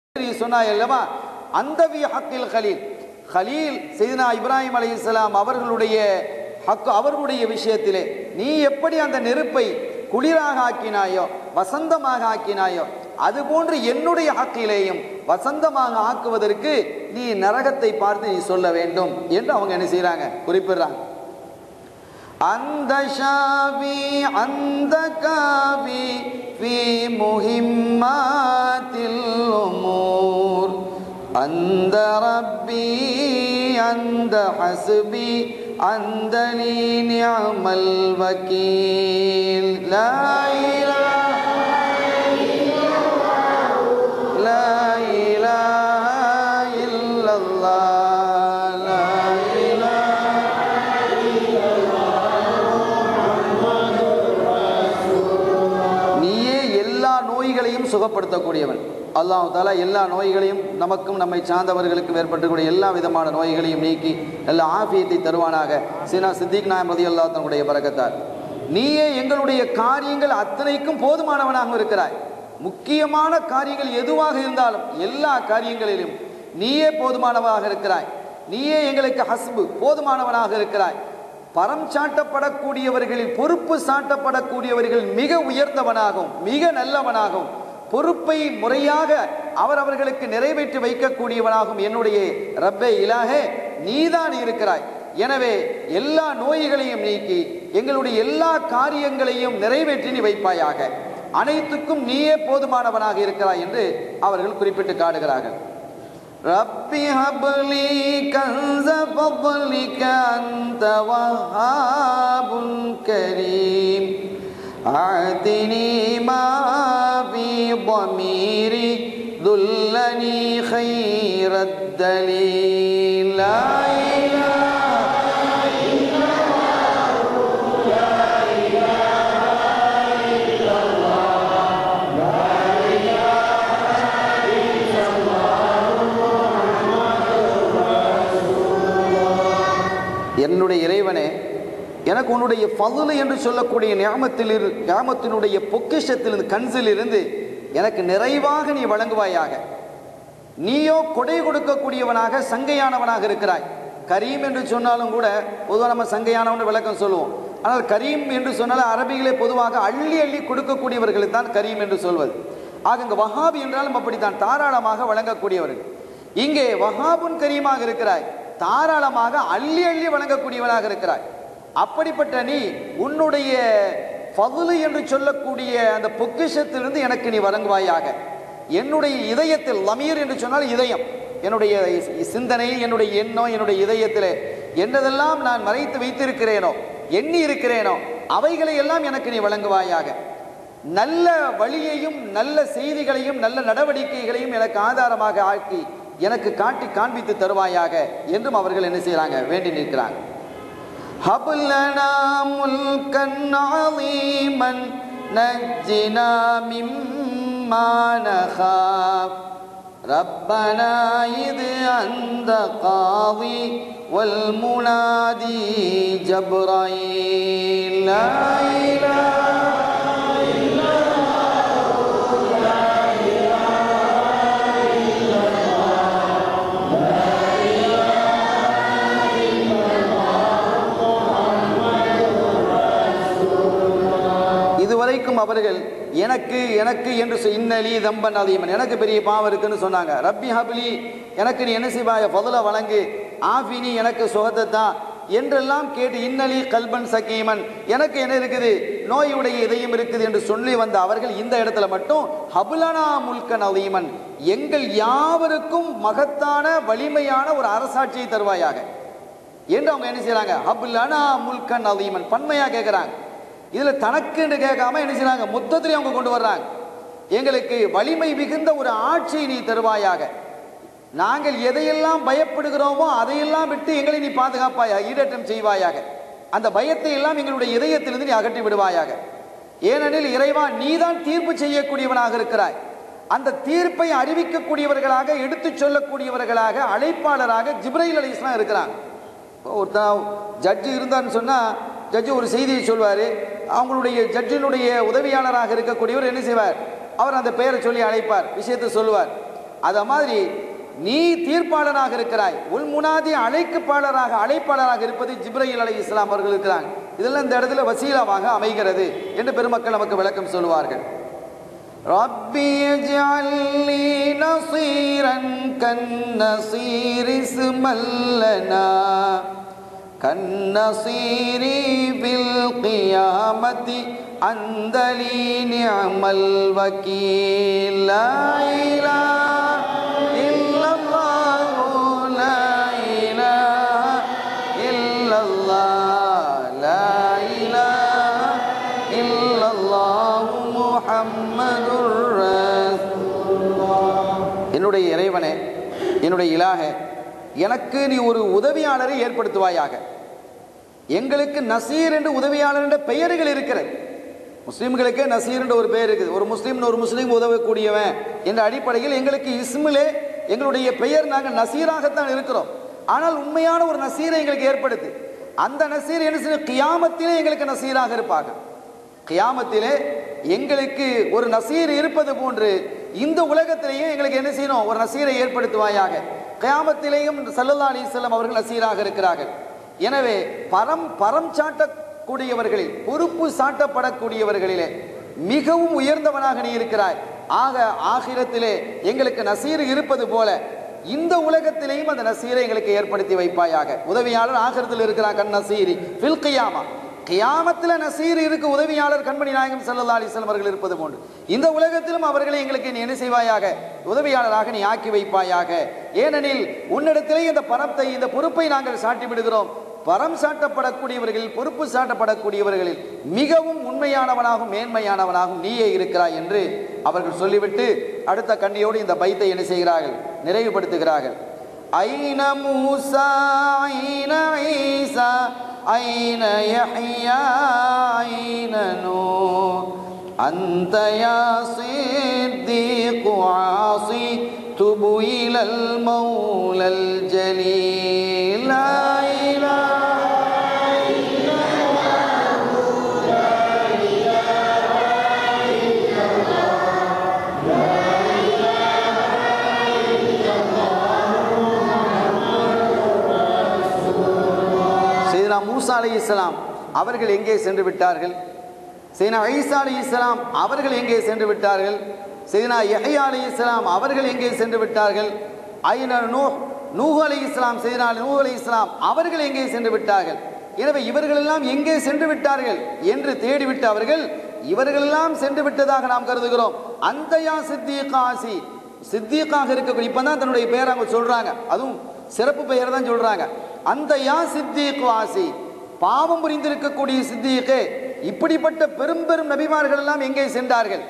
நீ சொன்னாய் அல்லவா அந்த வி ஹக்கில் ஹலீல் ஹலீல் செய்தனா இப்ராஹிம் அலைஹிஸ்ஸலாம் அவர்களுடைய ஹக்கு அவர்களுடைய விஷயத்திலே நீ எப்படி அந்த நெருப்பை குளிராக ஆக்கினாயோ வசந்தமாக ஆக்கினாயோ அதுபோன்று என்னுடைய ஹக்கிலேயும் வசந்தமாக ஆக்குவதற்கு நீ நரகத்தை பார்த்து நீ சொல்ல வேண்டும் என்று அவங்க என்ன செய்றாங்க குறிப்பிடுறாங்க அந்த ஷாவி அந்த காவி في مهمات الأمور عند ربي عند حسبي عند لي نعم الوكيل لا إله لا إله إلا الله لا إله நீயே எல்லா நோய்களையும் சுகப்படுத்தக்கூடியவன் அல்லாஹ் தாலா எல்லா நோய்களையும் நமக்கும் நம்மை சார்ந்தவர்களுக்கும் ஏற்பட்டக்கூடிய எல்லா விதமான நோய்களையும் நீக்கி நல்ல ஆபியத்தை தருவானாக சீனா சித்திக் நாயம் ரதி அல்லா தன்னுடைய பறக்கத்தார் நீயே எங்களுடைய காரியங்கள் அத்தனைக்கும் போதுமானவனாக இருக்கிறாய் முக்கியமான காரியங்கள் எதுவாக இருந்தாலும் எல்லா காரியங்களிலும் நீயே போதுமானவனாக இருக்கிறாய் நீயே எங்களுக்கு ஹஸ்பு போதுமானவனாக இருக்கிறாய் பரம் சாட்டப்படக்கூடியவர்களில் பொறுப்பு சாட்டப்படக்கூடியவர்கள் மிக உயர்ந்தவனாகவும் மிக நல்லவனாகவும் பொறுப்பை முறையாக அவர் அவர்களுக்கு நிறைவேற்றி வைக்கக்கூடியவனாகவும் என்னுடைய ரப்பே இலாகே நீதான் இருக்கிறாய் எனவே எல்லா நோய்களையும் நீக்கி எங்களுடைய எல்லா காரியங்களையும் நிறைவேற்றி நீ வைப்பாயாக அனைத்துக்கும் நீயே போதுமானவனாக இருக்கிறாய் என்று அவர்கள் குறிப்பிட்டு காடுகிறார்கள் رب هب لي كنز فضلك أنت وهاب كريم أعطني ما في ضميري ذلني خير الدليل لا إله என்னுடைய இறைவனே எனக்கு உன்னுடைய ஃபதுலு என்று சொல்லக்கூடிய ஞாமத்தில் ஞாமத்தினுடைய பொக்கிஷத்திலிருந்து கன்சிலிருந்து எனக்கு நிறைவாக நீ வழங்குவாயாக நீயோ கொடை கொடுக்கக்கூடியவனாக சங்கையானவனாக இருக்கிறாய் கரீம் என்று சொன்னாலும் கூட பொதுவாக நம்ம சங்கையானவன் விளக்கம் சொல்லுவோம் ஆனால் கரீம் என்று சொன்னால் அரபிகளே பொதுவாக அள்ளி அள்ளி கொடுக்கக்கூடியவர்களை தான் கரீம் என்று சொல்வது ஆக இங்க வஹாபி என்றாலும் அப்படித்தான் தாராளமாக வழங்கக்கூடியவர்கள் இங்கே வஹாபுன் கரீமாக இருக்கிறாய் தாராளமாக அள்ளி அள்ளி வழங்கக்கூடியவனாக இருக்கிறாய் அப்படிப்பட்ட நீ உன்னுடைய ஃபதுலு என்று சொல்லக்கூடிய அந்த பொக்கிஷத்திலிருந்து எனக்கு நீ வழங்குவாயாக என்னுடைய இதயத்தில் லமீர் என்று சொன்னால் இதயம் என்னுடைய சிந்தனை என்னுடைய எண்ணம் என்னுடைய இதயத்திலே என்னதெல்லாம் நான் மறைத்து வைத்திருக்கிறேனோ எண்ணி இருக்கிறேனோ அவைகளை எல்லாம் எனக்கு நீ வழங்குவாயாக நல்ல வழியையும் நல்ல செய்திகளையும் நல்ல நடவடிக்கைகளையும் எனக்கு ஆதாரமாக ஆக்கி எனக்கு காட்டி காண்பித்து தருவாயாக என்றும் அவர்கள் என்ன செய்றாங்க வேண்டி நிற்கிறாங்க هب لنا ملكا عظيما نجنا مما نخاف ربنا إذ أنت قاضي والمنادي جبرائيل لا إله இதுவரைக்கும் அவர்கள் எனக்கு எனக்கு என்று சொ- இன்னலி தம்பன் அதியமன் எனக்கு பெரிய பாவம் இருக்குன்னு சொன்னாங்க ரப்பி ஹப்லி எனக்கு நீ என்ன செய்வாய ஃபதுல வழங்கு ஆஃபினி எனக்கு சுகத்தை தான் என்றெல்லாம் கேட்டு இன்னலி கல்பன் சக்கீமன் எனக்கு என்ன இருக்குது நோயுடைய இதயம் இருக்குது என்று சொல்லி வந்த அவர்கள் இந்த இடத்துல மட்டும் ஹபுலனா முல்கன் அதீமன் எங்கள் யாவருக்கும் மகத்தான வலிமையான ஒரு அரசாட்சியை தருவாயாக என்று அவங்க என்ன செய்றாங்க ஹபுலனா முல்கன் அதீமன் பன்மையா கேட்குறாங்க இதுல தனக்குன்னு கேட்காம என்ன செய்றாங்க மொத்தத்திலே அவங்க கொண்டு வர்றாங்க எங்களுக்கு வலிமை மிகுந்த ஒரு ஆட்சியை நீ தருவாயாக நாங்கள் எதையெல்லாம் பயப்படுகிறோமோ அதையெல்லாம் விட்டு எங்களை நீ பாதுகாப்பாயாக ஈடேற்றம் செய்வாயாக அந்த பயத்தை எல்லாம் எங்களுடைய இதயத்திலிருந்து நீ அகற்றி விடுவாயாக ஏனெனில் இறைவா நீதான் தீர்ப்பு செய்யக்கூடியவனாக இருக்கிறாய் அந்த தீர்ப்பை அறிவிக்கக்கூடியவர்களாக எடுத்துச் சொல்லக்கூடியவர்களாக அழைப்பாளராக ஜிப்ரைல் அலி இஸ்லாம் இருக்கிறாங்க இப்போ ஒருத்தன் ஜட்ஜு இருந்தான்னு சொன்னால் ஜட்ஜு ஒரு செய்தியை சொல்வார் அவங்களுடைய ஜட்ஜினுடைய உதவியாளராக இருக்கக்கூடியவர் என்ன செய்வார் அவர் அந்த பெயரை சொல்லி அழைப்பார் விஷயத்தை சொல்லுவார் அத மாதிரி நீ தீர்ப்பாளராக இருக்கிறாய் உள் முனாதி அழைக்கப்பாளராக அழைப்பாளராக இருப்பது ஜிப்ரையில் அலை இஸ்லாம் அவர்கள் இருக்கிறாங்க இதெல்லாம் இந்த இடத்துல வசீலாவாக அமைகிறது என்று பெருமக்கள் நமக்கு விளக்கம் சொல்லுவார்கள் ربي اجعل لي نصيرا كالنصير اسما لنا كالنصير بالقيامة أنت لي نعم الوكيل لا إله إلا الله لا إله إلا الله لا إله إلا الله محمد رسول الله என்னுடைய இறைவனே என்னுடைய இலாக எனக்கு நீ ஒரு உதவியாளரை ஏற்படுத்துவாயாக எங்களுக்கு நசீர் என்று உதவியாளர் என்ற பெயர்கள் இருக்கிறது முஸ்லீம்களுக்கே நசீர் என்ற ஒரு பெயர் இருக்குது ஒரு முஸ்லீம் ஒரு முஸ்லீம் உதவக்கூடியவன் என்ற அடிப்படையில் எங்களுக்கு இஸ்மிலே எங்களுடைய பெயர் நாங்கள் நசீராகத்தான் இருக்கிறோம் ஆனால் உண்மையான ஒரு நசீரை எங்களுக்கு ஏற்படுத்து அந்த நசீர் என்ன செய்யும் கியாமத்திலே எங்களுக்கு நசீராக இருப்பாங்க கியாமத்திலே எங்களுக்கு ஒரு நசீர் இருப்பது போன்று இந்த உலகத்திலேயும் எங்களுக்கு என்ன செய்யணும் ஒரு நசீரை ஏற்படுத்துவாயாக கியாமத்திலேயும் சல்லல்லா அலிஸ்லாம் அவர்கள் நசீராக இருக்கிறார்கள் எனவே பரம் பரம் சாட்டக்கூடியவர்களில் பொறுப்பு சாட்டப்படக்கூடியவர்களிலே மிகவும் உயர்ந்தவனாக நீ இருக்கிறாய் ஆக ஆகிரத்திலே எங்களுக்கு நசீர் இருப்பது போல இந்த உலகத்திலேயும் அந்த நசீரை எங்களுக்கு ஏற்படுத்தி வைப்பாயாக உதவியாளர் ஆகிரத்தில் இருக்கிறான் கண் நசீரி ஃபில் கியாமா கியாமத்தில் நசீர் இருக்கு உதவியாளர் கண்மணி நாயகம் சல்லா அலிஸ்லாம் அவர்கள் இருப்பது போன்று இந்த உலகத்திலும் அவர்களை எங்களுக்கு நீ என்ன செய்வாயாக உதவியாளராக நீ ஆக்கி வைப்பாயாக ஏனெனில் உன்னிடத்திலே இந்த பணத்தை இந்த பொறுப்பை நாங்கள் சாட்டி விடுகிறோம் பரம் சாட்டப்படக்கூடியவர்களில் பொறுப்பு சாட்டப்படக்கூடியவர்களில் மிகவும் உண்மையானவனாகவும் மேன்மையானவனாகவும் நீயே இருக்கிறாய் என்று அவர்கள் சொல்லிவிட்டு அடுத்த கண்ணியோடு இந்த பைத்தை என்ன செய்கிறார்கள் நிறைவுபடுத்துகிறார்கள் ஐன மூசா ஐன ஈசா ஐன யஹ்யா ஐன நூஹ் أنت يا صديق عاصي تب إلى المولى الجليل لا إله செய்தனா மூசா அலி இஸ்லாம் அவர்கள் எங்கே சென்று விட்டார்கள் செய்தனா ஐசா அலி இஸ்லாம் அவர்கள் எங்கே சென்று விட்டார்கள் செய்தனா யஹ்யா அலி இஸ்லாம் அவர்கள் எங்கே சென்று விட்டார்கள் ஐன நூ நூஹ் அலி இஸ்லாம் செய்தனா நூஹ் அலி இஸ்லாம் அவர்கள் எங்கே சென்று விட்டார்கள் எனவே இவர்களெல்லாம் எங்கே சென்று விட்டார்கள் என்று தேடிவிட்டு அவர்கள் இவர்களெல்லாம் சென்று விட்டதாக நாம் கருதுகிறோம் அந்தயா சித்திகாசி சித்தியக்காக இருக்கக்கூடிய இப்போ தான் தன்னுடைய பெயர் அவங்க சொல்றாங்க அதுவும் சிறப்பு பெயர் தான் சொல்றாங்க அந்த யா சித்திக் வாசி பாவம் புரிந்திருக்கக்கூடிய சித்தியக்கே இப்படிப்பட்ட பெரும் பெரும் நபிமார்கள் எல்லாம் எங்கே சென்றார்கள்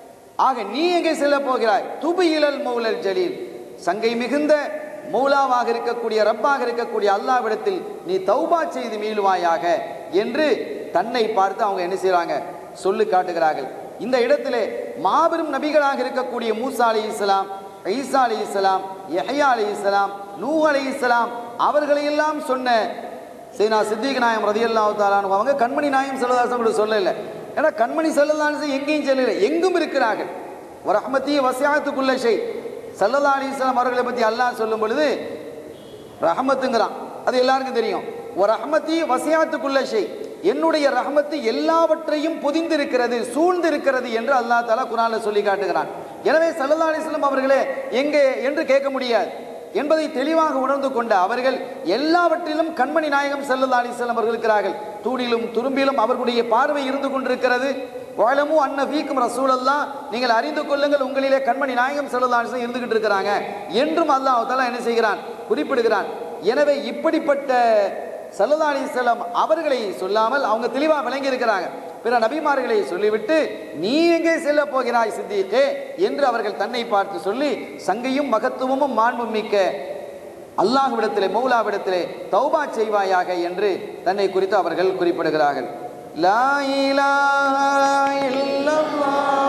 ஆக நீ எங்கே செல்ல போகிறாய் துபு இலல் மௌலல் ஜலீல் சங்கை மிகுந்த மௌலாவாக இருக்கக்கூடிய ரப்பாக இருக்கக்கூடிய அல்லாவிடத்தில் நீ தௌபா செய்து மீளுவாயாக என்று தன்னை பார்த்து அவங்க என்ன செய்றாங்க சொல்லு காட்டுகிறார்கள் இந்த இடத்திலே மாபெரும் நபிகளாக இருக்கக்கூடிய மூசா அலி இஸ்லாம் ஈசா அலி இஸ்லாம் யஹ்யா அலி இஸ்லாம் நூ அலி இஸ்லாம் அவர்களையெல்லாம் சொன்ன சீனா சித்திக் நாயம் ரதியல்லாஹு தாலானு அவங்க கண்மணி நாயம் செல்லதாசன் சொல்லல ஏன்னா கண்மணி செல்லதாசன் எங்கேயும் சொல்லல எங்கும் இருக்கிறார்கள் ஒரு அஹ்மத்தி வசியாத்துக்குள்ள ஷை சல்லல்லா அலிஸ்லாம் அவர்களை பற்றி அல்லாஹ் சொல்லும் பொழுது ரஹமத்துங்கிறான் அது எல்லாருக்கும் தெரியும் ஒரு ரஹமத்தி வசியாத்துக்குள்ள ஷை என்னுடைய ரஹமத்து எல்லாவற்றையும் பொதிந்திருக்கிறது சூழ்ந்திருக்கிறது என்று அல்லாஹ் தாலா குரான்ல சொல்லி காட்டுகிறான் எனவே சல்லல்லா அலிஸ்லாம் அவர்களே எங்கே என்று கேட்க முடியாது என்பதை தெளிவாக உணர்ந்து கொண்ட அவர்கள் எல்லாவற்றிலும் கண்மணி நாயகம் சல்லல்லா அலிஸ்லாம் அவர்கள் இருக்கிறார்கள் தூணிலும் துரும்பிலும் அவர்களுடைய பார்வை இருந்து கொண்டிருக்கிறது வாழமு அன்ன வீக்கும் ரசூலல்லா நீங்கள் அறிந்து கொள்ளுங்கள் உங்களிலே கண்மணி நாயகம் சல்லல்லா அலிஸ்லாம் இருந்துகிட்டு இருக்கிறாங்க என்றும் அல்லாஹ் தாலா என்ன செய்கிறான் குறிப்பிடுகிறான் எனவே இப்படிப்பட்ட சல்லல்லா அலிஸ்லாம் அவர்களை சொல்லாமல் அவங்க தெளிவாக விளங்கி இருக்கிறாங்க பிற நபிமார்களை சொல்லிவிட்டு நீ எங்கே செல்ல போகிறாய் சித்திகே என்று அவர்கள் தன்னை பார்த்து சொல்லி சங்கையும் மகத்துவமும் மாண்பும் மிக்க அல்லாஹ்விடத்திலே மௌலாவிடத்திலே தௌபா செய்வாயாக என்று தன்னை குறித்து அவர்கள் குறிப்பிடுகிறார்கள் லா இலாஹா இல்லல்லாஹ்